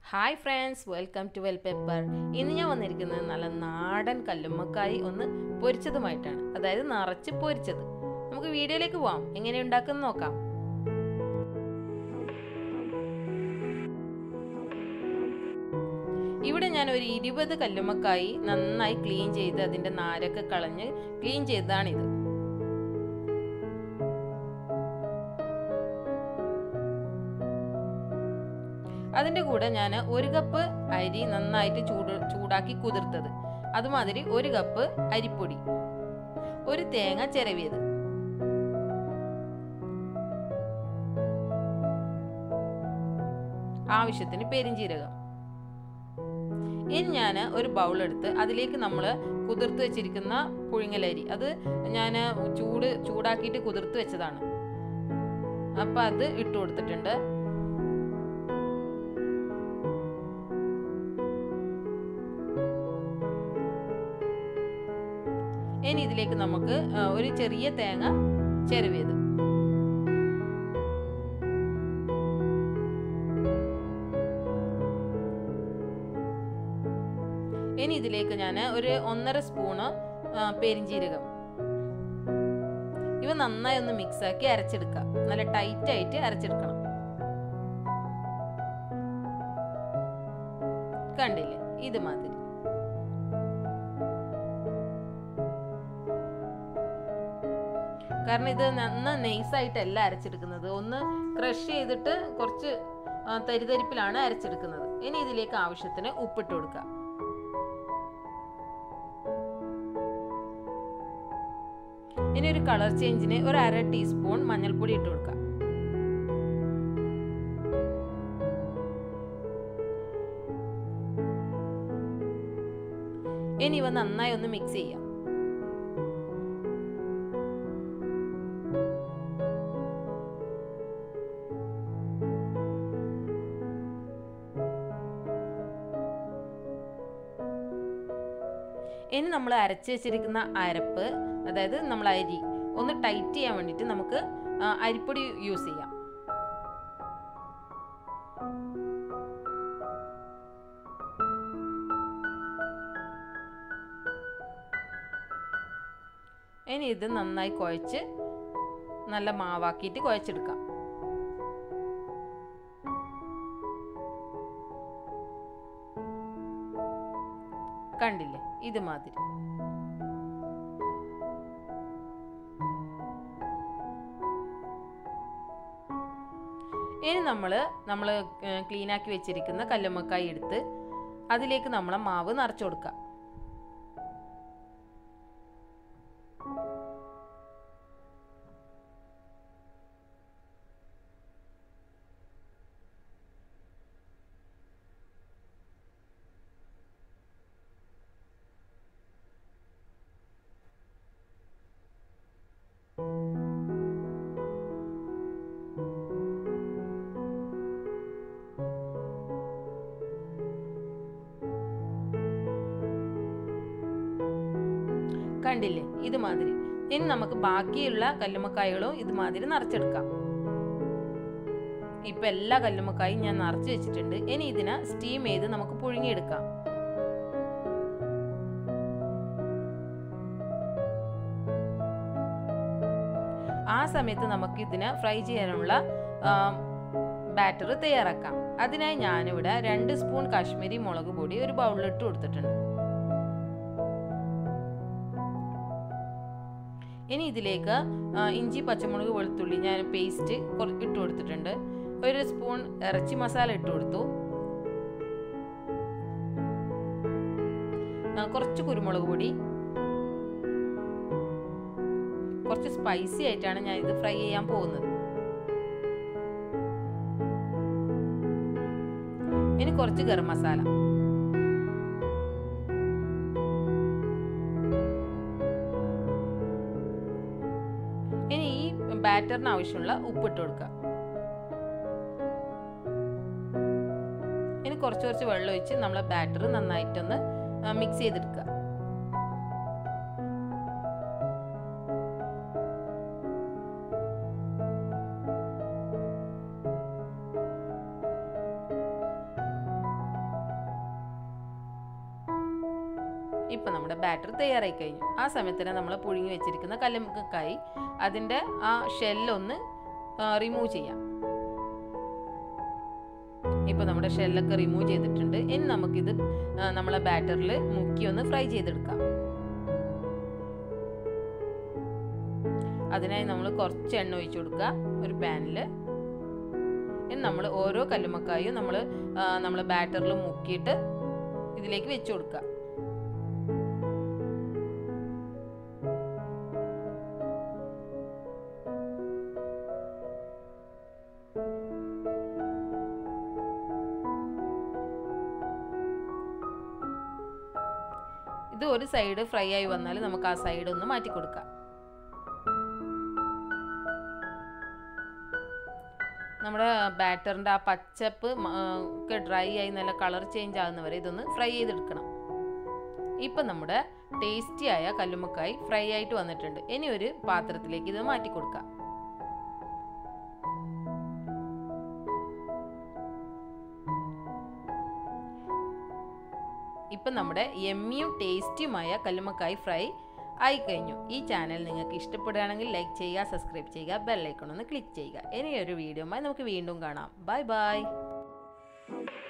hi friends welcome to well pepper ഇന്ന് ഞാൻ വന്നിരിക്കുന്നത് നല്ല നാടൻ കല്ലുമ്മക്കായി ഒന്ന് പൊരിച്ചതുമായിട്ടാണ് അതായത് നിറച്ച് പൊരിച്ചത് നമുക്ക് വീഡിയോയിലേക്ക് പോവാം എങ്ങനെ ഉണ്ടാക്കുന്ന നോക്കാം ഇവിടെ ഞാൻ ഒരു ഇരുപത് കല്ലുമ്മക്കായി നന്നായി ക്ലീൻ ചെയ്ത് അതിൻ്റെ നാരൊക്കെ കളഞ്ഞ് ക്ലീൻ ചെയ്തതാണിത് അതിൻ്റെ കൂടെ ഞാൻ ഒരു കപ്പ് അരി നന്നായിട്ട് ചൂട് ചൂടാക്കി കുതിർത്തത് അതുമാതിരി ഒരു കപ്പ് അരിപ്പൊടി ഒരു തേങ്ങ ചിരവിയത് ആവശ്യത്തിന് പെരിഞ്ചീരകം ഇനി ഞാൻ ഒരു ബൗൾ എടുത്ത് അതിലേക്ക് നമ്മൾ കുതിർത്ത് വെച്ചിരിക്കുന്ന പുഴുങ്ങലരി അത് ഞാൻ ചൂട് ചൂടാക്കിയിട്ട് കുതിർത്ത് വെച്ചതാണ് അപ്പം അത് ഇട്ട് കൊടുത്തിട്ടുണ്ട് ഇനി ഇതിലേക്ക് നമുക്ക് ഒരു ചെറിയ തേങ്ങ ചിരവിയത് ഇനി ഇതിലേക്ക് ഞാൻ ഒരു ഒന്നര സ്പൂണ് പെരിഞ്ചീരകം ഇവ നന്നായി ഒന്ന് മിക്സ് ആക്കി അരച്ചെടുക്കുക നല്ല ടൈറ്റ് ആയിട്ട് അരച്ചെടുക്കണം കണ്ടില്ലേ ഇത് മാതിരി കാരണം ഇത് നന്ന നെയ്സായിട്ടല്ല അരച്ചെടുക്കുന്നത് ഒന്ന് ക്രഷ് ചെയ്തിട്ട് കുറച്ച് തരിതരിപ്പിലാണ് അരച്ചെടുക്കുന്നത് ഇനി ഇതിലേക്ക് ആവശ്യത്തിന് ഉപ്പിട്ട് കൊടുക്കുക ഇനി ഒരു കളർ ചേഞ്ചിന് ഒരു അര ടീസ്പൂൺ മഞ്ഞൾപ്പൊടി ഇട്ട് കൊടുക്കുക ഇനി ഇവ നന്നായി ഒന്ന് മിക്സ് ചെയ്യാം ഇനി നമ്മൾ അരച്ച് വെച്ചിരിക്കുന്ന അരപ്പ് അതായത് നമ്മൾ അരി ഒന്ന് ടൈറ്റ് ചെയ്യാൻ വേണ്ടിയിട്ട് നമുക്ക് അരിപ്പൊടി യൂസ് ചെയ്യാം ഇനി ഇത് നന്നായി കുഴച്ച് നല്ല മാവാക്കിയിട്ട് കുഴച്ചെടുക്കാം കണ്ടില്ലേ ഇത് മാതിരി ഇനി നമ്മൾ നമ്മൾ ക്ലീനാക്കി വെച്ചിരിക്കുന്ന കല്ലുമ്മക്കായി എടുത്ത് അതിലേക്ക് നമ്മൾ മാവ് നിറച്ചു കൊടുക്കുക കണ്ടില്ലേ ഇതുമാതിരി ഇനി നമുക്ക് ബാക്കിയുള്ള കല്ലുമ്മക്കായകളും ഇതുമാതിരി നിറച്ചെടുക്കാം ഇപ്പൊ എല്ലാ കല്ലുമ്മക്കായും ഞാൻ നിറച്ച് വെച്ചിട്ടുണ്ട് ഇനി ഇതിനെ സ്റ്റീം ചെയ്ത് നമുക്ക് പുഴുങ്ങിയെടുക്കാം ആ സമയത്ത് നമുക്ക് ഇതിനെ ഫ്രൈ ചെയ്യാനുള്ള ബാറ്റർ തയ്യാറാക്കാം അതിനായി ഞാനിവിടെ രണ്ട് സ്പൂൺ കാശ്മീരി മുളക് പൊടി ഒരു ബൗളിലിട്ട് കൊടുത്തിട്ടുണ്ട് ഇനി ഇതിലേക്ക് ഇഞ്ചി പച്ചമുളക് വെളുത്തുള്ളി ഞാൻ പേസ്റ്റ് ഇട്ട് കൊടുത്തിട്ടുണ്ട് ഒരു സ്പൂൺ ഇറച്ചി മസാല ഇട്ട് കൊടുത്തു കുറച്ച് കുരുമുളക് പൊടി കുറച്ച് സ്പൈസി ആയിട്ടാണ് ഞാൻ ഇത് ഫ്രൈ ചെയ്യാൻ പോകുന്നത് ഇനി കുറച്ച് ഗരം മസാല ഇനി ഈ ബാറ്ററിന് ആവശ്യമുള്ള ഉപ്പിട്ട് കൊടുക്കുക ഇനി കുറച്ച് കുറച്ച് വെള്ളം ഒഴിച്ച് നമ്മൾ ബാറ്റർ നന്നായിട്ടൊന്ന് മിക്സ് ചെയ്തെടുക്കുക ഇപ്പം നമ്മുടെ ബാറ്റർ തയ്യാറായി കഴിഞ്ഞു ആ സമയത്ത് തന്നെ നമ്മൾ പുഴുങ്ങി വെച്ചിരിക്കുന്ന കല്ലുമ്മക്കായി അതിൻ്റെ ആ ഷെല്ലൊന്ന് റിമൂവ് ചെയ്യാം ഇപ്പോൾ നമ്മുടെ ഷെല്ലൊക്കെ റിമൂവ് ചെയ്തിട്ടുണ്ട് ഇനി നമുക്കിത് ആ, നമ്മളെ ബാറ്ററിൽ മുക്കി ഒന്ന് ഫ്രൈ ചെയ്തെടുക്കാം അതിനായി നമ്മൾ കുറച്ച് എണ്ണ ഒഴിച്ചു കൊടുക്കുക ഒരു പാനിൽ ഇനി നമ്മൾ ഓരോ കല്ലുമ്മക്കായും നമ്മൾ നമ്മൾ ബാറ്ററിൽ മുക്കിയിട്ട് ഇതിലേക്ക് വെച്ച് കൊടുക്കുക ഇത് ഒരു സൈഡ് ഫ്രൈ ആയി വന്നാൽ നമുക്ക് ആ സൈഡ് ഒന്ന് മാറ്റി കൊടുക്കാം നമ്മുടെ ബാറ്ററിൻ്റെ ആ പച്ചപ്പ് മ- ആ, ഒക്കെ ഡ്രൈ ആയി നല്ല കളർ ചേഞ്ച് ആകുന്ന വരെ ഇതൊന്ന് ഫ്രൈ ചെയ്തെടുക്കണം ഇപ്പം നമ്മുടെ ടേസ്റ്റി ആയ കല്ലുമ്മക്കായി ഫ്രൈ ആയിട്ട് വന്നിട്ടുണ്ട് ഇനി ഒരു പാത്രത്തിലേക്ക് ഇത് മാറ്റി കൊടുക്കാം ഇപ്പം നമ്മുടെ എമ്മിയും ടേസ്റ്റിയുമായ കല്ലുമ്മക്കായി ഫ്രൈ ആയി കഴിഞ്ഞു ഈ ചാനൽ നിങ്ങൾക്ക് ഇഷ്ടപ്പെടുകയാണെങ്കിൽ ലൈക്ക് ചെയ്യുക സബ്സ്ക്രൈബ് ചെയ്യുക ബെല്ലൈക്കൺ ഒന്ന് ക്ലിക്ക് ചെയ്യുക ഇനി ഒരു വീഡിയോമായി നമുക്ക് വീണ്ടും കാണാം ബൈ ബൈ